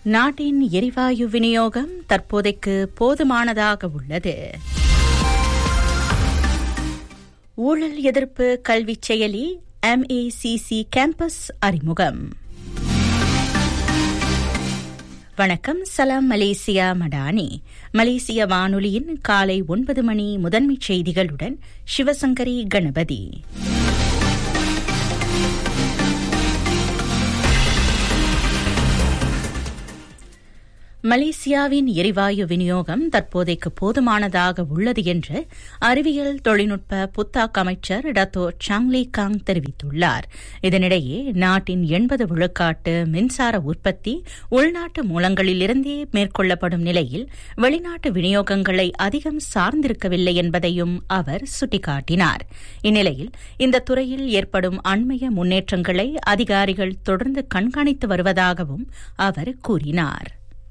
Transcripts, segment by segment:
நாட்டின் எரிவாயு விநியோகம் தற்போதைக்கு போதுமானதாக உள்ளது ஊழல் எதிர்ப்பு கல்விச் செயலி எம்ஏசிசி கேம்பஸ் அறிமுகம் வணக்கம் சலாம் மலேசியா மடானி மலேசிய வானொலியின் காலை ஒன்பது மணி முதன்மைச் செய்திகளுடன் சிவசங்கரி கணபதி மலேசியாவின் எரிவாயு விநியோகம் தற்போதைக்கு போதுமானதாக உள்ளது என்று அறிவியல் தொழில்நுட்ப புத்தாக்க அமைச்சர் டத்தோ சாங்லி காங் தெரிவித்துள்ளார் இதனிடையே நாட்டின் எண்பது விழுக்காட்டு மின்சார உற்பத்தி உள்நாட்டு மூலங்களிலிருந்தே மேற்கொள்ளப்படும் நிலையில் வெளிநாட்டு விநியோகங்களை அதிகம் சார்ந்திருக்கவில்லை என்பதையும் அவர் சுட்டிக்காட்டினார் இந்நிலையில் இந்த துறையில் ஏற்படும் அண்மைய முன்னேற்றங்களை அதிகாரிகள் தொடர்ந்து கண்காணித்து வருவதாகவும் அவர் கூறினார்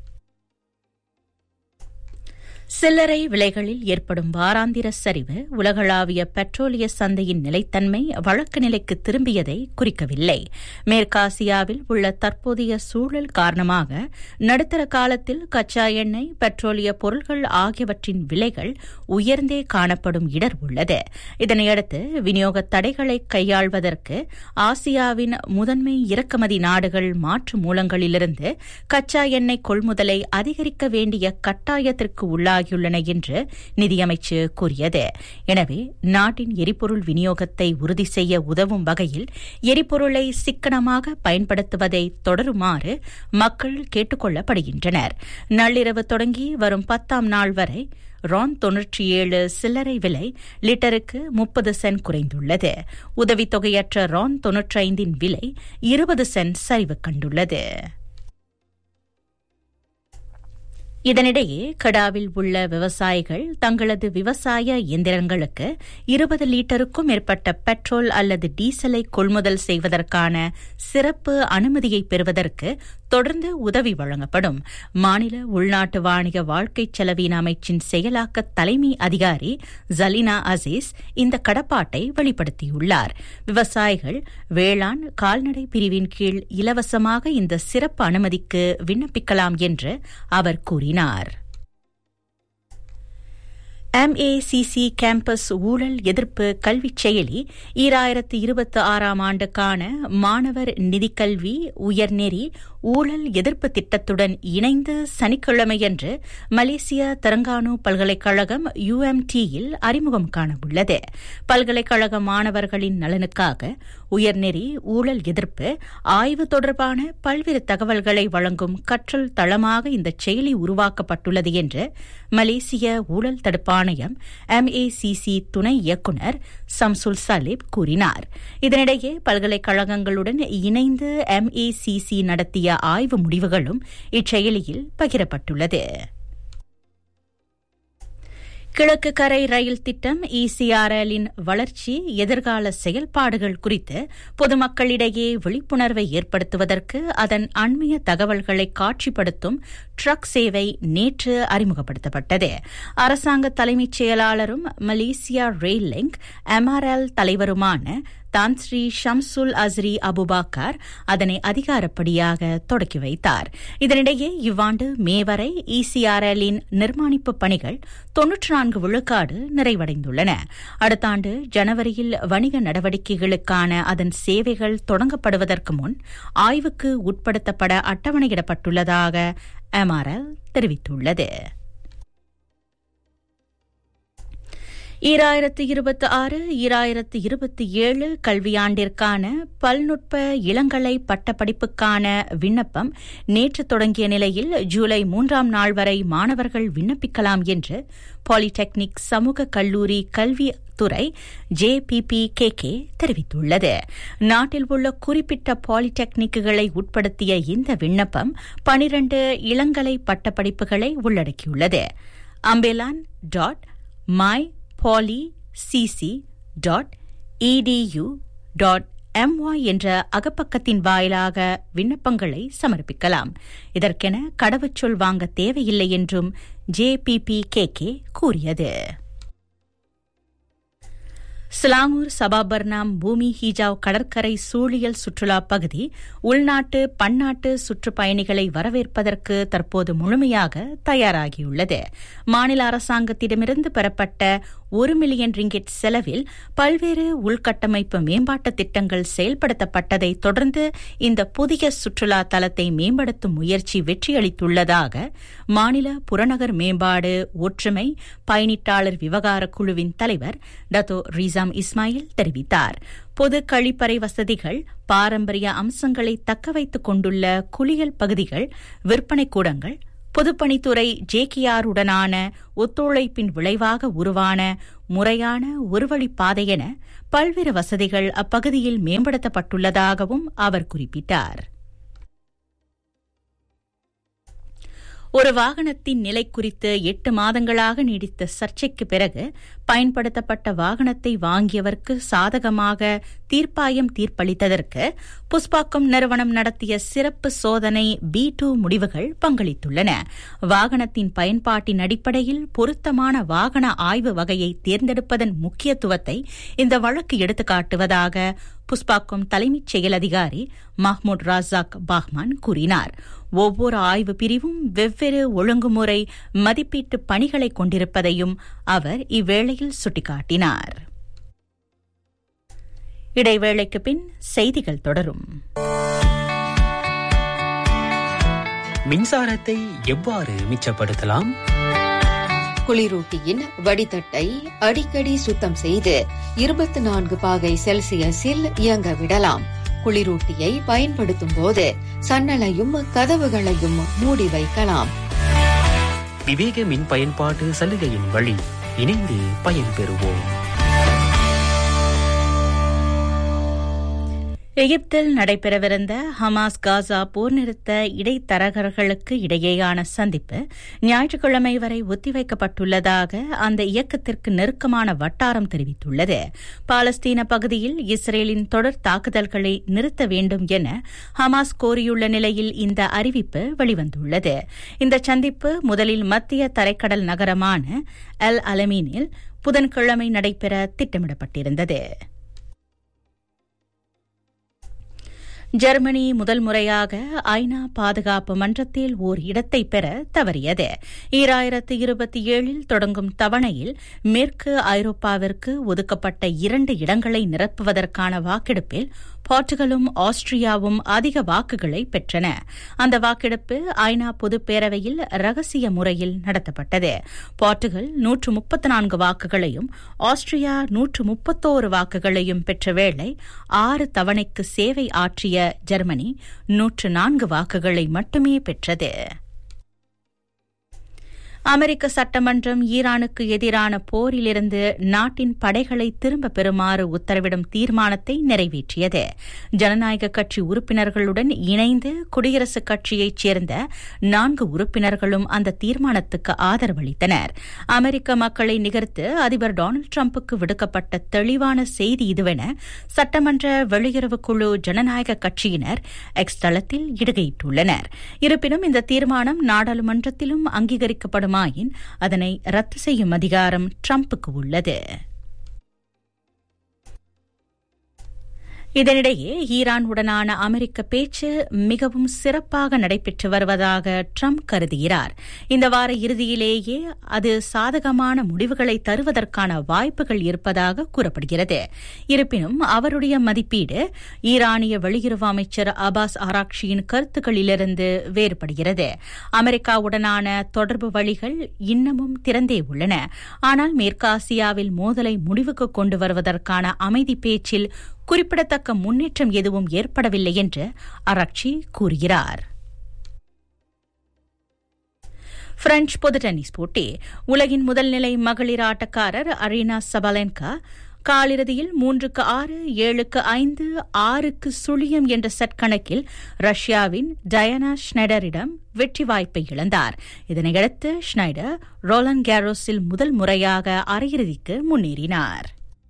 சில்லறை விலைகளில் ஏற்படும் வாராந்திர சரிவு உலகளாவிய பெட்ரோலிய சந்தையின் நிலைத்தன்மை வழக்கு நிலைக்கு திரும்பியதை குறிக்கவில்லை மேற்காசியாவில் உள்ள தற்போதைய சூழல் காரணமாக நடுத்தர காலத்தில் கச்சா எண்ணெய் பெட்ரோலிய பொருள்கள் ஆகியவற்றின் விலைகள் உயர்ந்தே காணப்படும் இடர் உள்ளது இதனையடுத்து விநியோக தடைகளை கையாள்வதற்கு ஆசியாவின் முதன்மை இறக்குமதி நாடுகள் மாற்று மூலங்களிலிருந்து கச்சா எண்ணெய் கொள்முதலை அதிகரிக்க வேண்டிய கட்டாயத்திற்கு உள்ளாக ஆகியுள்ளன என்று நிதியமைச்சு கூறியது எனவே நாட்டின் எரிபொருள் விநியோகத்தை உறுதி செய்ய உதவும் வகையில் எரிபொருளை சிக்கனமாக பயன்படுத்துவதை தொடருமாறு மக்கள் கேட்டுக் கொள்ளப்படுகின்றனர் நள்ளிரவு தொடங்கி வரும் பத்தாம் நாள் வரை ரான் தொன்னூற்றி ஏழு சில்லறை விலை லிட்டருக்கு முப்பது சென்ட் குறைந்துள்ளது உதவித்தொகையற்ற ரான் தொன்னூற்றி ஐந்தின் விலை இருபது சென்ட் சரிவு கண்டுள்ளது இதனிடையே கடாவில் உள்ள விவசாயிகள் தங்களது விவசாய இயந்திரங்களுக்கு இருபது லீட்டருக்கும் மேற்பட்ட பெட்ரோல் அல்லது டீசலை கொள்முதல் செய்வதற்கான சிறப்பு அனுமதியை பெறுவதற்கு தொடர்ந்து உதவி வழங்கப்படும் மாநில உள்நாட்டு வாணிக வாழ்க்கை செலவின அமைச்சின் செயலாக்க தலைமை அதிகாரி ஜலினா அசீஸ் இந்த கடப்பாட்டை வெளிப்படுத்தியுள்ளார் விவசாயிகள் வேளாண் கால்நடை பிரிவின் கீழ் இலவசமாக இந்த சிறப்பு அனுமதிக்கு விண்ணப்பிக்கலாம் என்று அவர் கூறினார் எம்ஏசிசி கேம்பஸ் ஊழல் எதிர்ப்பு கல்விச் செயலி ஈராயிரத்து இருபத்தி ஆறாம் ஆண்டுக்கான மாணவர் நிதிக்கல்வி உயர்நெறி ஊழல் எதிர்ப்பு திட்டத்துடன் இணைந்து சனிக்கிழமையன்று மலேசிய தெலங்கானு பல்கலைக்கழகம் யுஎம்டியில் அறிமுகம் காணவுள்ளது பல்கலைக்கழக மாணவர்களின் நலனுக்காக உயர்நெறி ஊழல் எதிர்ப்பு ஆய்வு தொடர்பான பல்வேறு தகவல்களை வழங்கும் கற்றல் தளமாக இந்த செயலி உருவாக்கப்பட்டுள்ளது என்று மலேசிய ஊழல் தடுப்பான ஆணையம் எம்ஏசிசி துணை இயக்குநர் சம்சுல் சலீப் கூறினார் இதனிடையே பல்கலைக்கழகங்களுடன் இணைந்து எம்ஏசிசி நடத்திய ஆய்வு முடிவுகளும் இச்செயலியில் பகிரப்பட்டுள்ளது கிழக்கு கரை ரயில் திட்டம் இசிஆர்எல்லின் வளர்ச்சி எதிர்கால செயல்பாடுகள் குறித்து பொதுமக்களிடையே விழிப்புணர்வை ஏற்படுத்துவதற்கு அதன் அண்மைய தகவல்களை காட்சிப்படுத்தும் ட்ரக் சேவை நேற்று அறிமுகப்படுத்தப்பட்டது அரசாங்க தலைமைச் செயலாளரும் மலேசியா ரெயில் லிங்க் எம்ஆர்எல் தலைவருமான தான் ஸ்ரீ ஷம்சுல் அஸ்ரி அபுபாக்கர் அதனை அதிகாரப்படியாக தொடக்கி வைத்தார் இதனிடையே இவ்வாண்டு மே வரை இசிஆர்எல்லின் நிர்மாணிப்பு பணிகள் தொன்னூற்றி நான்கு விழுக்காடு நிறைவடைந்துள்ளன அடுத்த ஆண்டு ஜனவரியில் வணிக நடவடிக்கைகளுக்கான அதன் சேவைகள் தொடங்கப்படுவதற்கு முன் ஆய்வுக்கு உட்படுத்தப்பட அட்டவணையிடப்பட்டுள்ளதாக எம்ஆர்எல் தெரிவித்துள்ளது ஈராயிரத்து இருபத்தி ஆறு ஈராயிரத்து இருபத்தி ஏழு கல்வியாண்டிற்கான பல்நுட்ப இளங்கலை பட்டப்படிப்புக்கான விண்ணப்பம் நேற்று தொடங்கிய நிலையில் ஜூலை மூன்றாம் நாள் வரை மாணவர்கள் விண்ணப்பிக்கலாம் என்று பாலிடெக்னிக் சமூக கல்லூரி கல்வி துறை ஜேபிபிகேகே தெரிவித்துள்ளது நாட்டில் உள்ள குறிப்பிட்ட பாலிடெக்னிக்குகளை உட்படுத்திய இந்த விண்ணப்பம் பனிரண்டு இளங்கலை பட்டப்படிப்புகளை உள்ளடக்கியுள்ளது ambelan dot my poly CC dot edu dot my என்ற அகப்பக்கத்தின் வாயிலாக விண்ணப்பங்களை சமர்ப்பிக்கலாம் இதற்கென கடவுச்சொல் வாங்க தேவையில்லை என்றும் ஜேபிபிகேகே கூறியது சிலாங்கூர் சபாபர்னாம் பூமி ஹீஜாவ் கடற்கரை சூழியல் சுற்றுலா பகுதி உள்நாட்டு பன்னாட்டு சுற்றுப்பயணிகளை வரவேற்பதற்கு தற்போது முழுமையாக தயாராகியுள்ளது மாநில அரசாங்கத்திடமிருந்து பெறப்பட்ட ஒரு மில்லியன் ரிங்கெட் செலவில் பல்வேறு உள்கட்டமைப்பு மேம்பாட்டு திட்டங்கள் செயல்படுத்தப்பட்டதை தொடர்ந்து இந்த புதிய சுற்றுலா தலத்தை மேம்படுத்தும் முயற்சி வெற்றியளித்துள்ளதாக மாநில புறநகர் மேம்பாடு ஒற்றுமை பயணிட்டாளர் விவகார குழுவின் தலைவர் டத்தோ ரிசாம் இஸ்மாயில் தெரிவித்தார் பொது கழிப்பறை வசதிகள் பாரம்பரிய அம்சங்களை தக்கவைத்துக் கொண்டுள்ள குளியல் பகுதிகள் விற்பனை கூடங்கள் பொதுப்பணித்துறை ஜேகேஆருடனான ஒத்துழைப்பின் விளைவாக உருவான முறையான ஒருவழிப்பாதை என பல்வேறு வசதிகள் அப்பகுதியில் மேம்படுத்தப்பட்டுள்ளதாகவும் அவர் குறிப்பிட்டார் ஒரு வாகனத்தின் நிலை குறித்து எட்டு மாதங்களாக நீடித்த சர்ச்சைக்கு பிறகு பயன்படுத்தப்பட்ட வாகனத்தை வாங்கியவருக்கு சாதகமாக தீர்ப்பாயம் தீர்ப்பளித்ததற்கு புஷ்பாக்கம் நிறுவனம் நடத்திய சிறப்பு சோதனை பி டூ முடிவுகள் பங்களித்துள்ளன வாகனத்தின் பயன்பாட்டின் அடிப்படையில் பொருத்தமான வாகன ஆய்வு வகையை தேர்ந்தெடுப்பதன் முக்கியத்துவத்தை இந்த வழக்கு எடுத்துக்காட்டுவதாக புஷ்பாக்கம் தலைமைச் செயல் அதிகாரி மஹ்மூத் ராசாக் பாஹ்மான் கூறினார் ஒவ்வொரு ஆய்வு பிரிவும் வெவ்வேறு ஒழுங்குமுறை மதிப்பீட்டு பணிகளை கொண்டிருப்பதையும் அவர் இவ்வேளையில் சுட்டிக்காட்டினார் இடைவேளைக்கு பின் செய்திகள் தொடரும் மின்சாரத்தை எவ்வாறு மிச்சப்படுத்தலாம் குளிரூட்டியின் வடிதட்டை அடிக்கடி சுத்தம் செய்து இருபத்தி நான்கு பாகை செல்சியஸில் இயங்க விடலாம் குளிரூட்டியை பயன்படுத்தும் போது சன்னலையும் கதவுகளையும் மூடி வைக்கலாம் விவேக மின் பயன்பாட்டு சலுகையின் வழி இணைந்து பயன்பெறுவோம் எகிப்தில் நடைபெறவிருந்த ஹமாஸ் காசா போர் நிறுத்த இடைத்தரகர்களுக்கு இடையேயான சந்திப்பு ஞாயிற்றுக்கிழமை வரை ஒத்திவைக்கப்பட்டுள்ளதாக அந்த இயக்கத்திற்கு நெருக்கமான வட்டாரம் தெரிவித்துள்ளது பாலஸ்தீன பகுதியில் இஸ்ரேலின் தொடர் தாக்குதல்களை நிறுத்த வேண்டும் என ஹமாஸ் கோரியுள்ள நிலையில் இந்த அறிவிப்பு வெளிவந்துள்ளது இந்த சந்திப்பு முதலில் மத்திய தரைக்கடல் நகரமான அல் அலமீனில் புதன்கிழமை நடைபெற திட்டமிடப்பட்டிருந்தது ஜெர்மனி முதல் முறையாக ஐநா பாதுகாப்பு மன்றத்தில் ஓர் இடத்தை பெற தவறியது ஈராயிரத்து இருபத்தி ஏழில் தொடங்கும் தவணையில் மேற்கு ஐரோப்பாவிற்கு ஒதுக்கப்பட்ட இரண்டு இடங்களை நிரப்புவதற்கான வாக்கெடுப்பில் போர்ச்சுகலும் ஆஸ்திரியாவும் அதிக வாக்குகளை பெற்றன அந்த வாக்கெடுப்பு ஐநா பொதுப்பேரவையில் ரகசிய முறையில் நடத்தப்பட்டது போர்ச்சுகல் நூற்று முப்பத்தி நான்கு வாக்குகளையும் ஆஸ்திரியா நூற்று முப்பத்தோரு வாக்குகளையும் பெற்ற வேளை ஆறு தவணைக்கு சேவை ஆற்றிய ஜெர்மனி நூற்று நான்கு வாக்குகளை மட்டுமே பெற்றது அமெரிக்க சட்டமன்றம் ஈரானுக்கு எதிரான போரிலிருந்து நாட்டின் படைகளை திரும்பப் பெறுமாறு உத்தரவிடும் தீர்மானத்தை நிறைவேற்றியது ஜனநாயக கட்சி உறுப்பினர்களுடன் இணைந்து குடியரசுக் கட்சியைச் சேர்ந்த நான்கு உறுப்பினர்களும் அந்த தீர்மானத்துக்கு ஆதரவளித்தனர் அமெரிக்க மக்களை நிகர்த்து அதிபர் டொனால்டு டிரம்புக்கு விடுக்கப்பட்ட தெளிவான செய்தி இதுவென சட்டமன்ற வெளியுறவு குழு ஜனநாயக கட்சியினர் எக்ஸ் தளத்தில் இடுகையிட்டுள்ளனர் இருப்பினும் இந்த தீர்மானம் நாடாளுமன்றத்திலும் அங்கீகரிக்கப்படும் வேண்டுமாயின் அதனை ரத்து செய்யும் அதிகாரம் டிரம்புக்கு உள்ளது இதனிடையே ஈரான் உடனான அமெரிக்க பேச்சு மிகவும் சிறப்பாக நடைபெற்று வருவதாக ட்ரம்ப் கருதுகிறார் இந்த வார இறுதியிலேயே அது சாதகமான முடிவுகளை தருவதற்கான வாய்ப்புகள் இருப்பதாக கூறப்படுகிறது இருப்பினும் அவருடைய மதிப்பீடு ஈரானிய வெளியுறவு அமைச்சர் அபாஸ் ஆராக்ஷியின் கருத்துக்களிலிருந்து வேறுபடுகிறது அமெரிக்காவுடனான தொடர்பு வழிகள் இன்னமும் திறந்தே உள்ளன ஆனால் மேற்காசியாவில் மோதலை முடிவுக்கு கொண்டு வருவதற்கான அமைதி பேச்சில் குறிப்பிடத்தக்க முன்னேற்றம் எதுவும் ஏற்படவில்லை என்று அராக்சி கூறுகிறார் பிரெஞ்ச் பொது டென்னிஸ் போட்டி உலகின் முதல்நிலை மகளிர் ஆட்டக்காரர் அரீனா சபாலென்கா காலிறுதியில் மூன்றுக்கு ஆறு ஏழுக்கு ஐந்து ஆறுக்கு சுழியம் என்ற செட் கணக்கில் ரஷ்யாவின் டயனா ஷ்னைடரிடம் வெற்றி வாய்ப்பை இழந்தார் இதனையடுத்து ஷ்னைடர் ரோலன் கேரோஸில் முதல் முறையாக அரையிறுதிக்கு முன்னேறினார்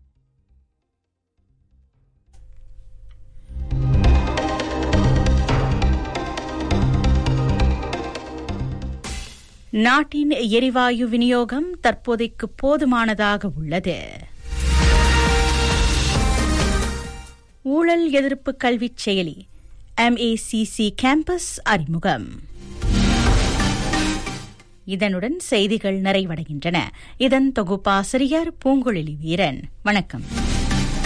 நாட்டின் எரிவாயு விநியோகம் தற்போதைக்கு போதுமானதாக உள்ளது ஊழல் எதிர்ப்பு கல்விச் செயலி எம்ஏசிசி கேம்பஸ் அறிமுகம் இதனுடன் செய்திகள் நிறைவடைகின்றன இதன் தொகுப்பாசிரியர் பூங்குழலி வீரன் வணக்கம்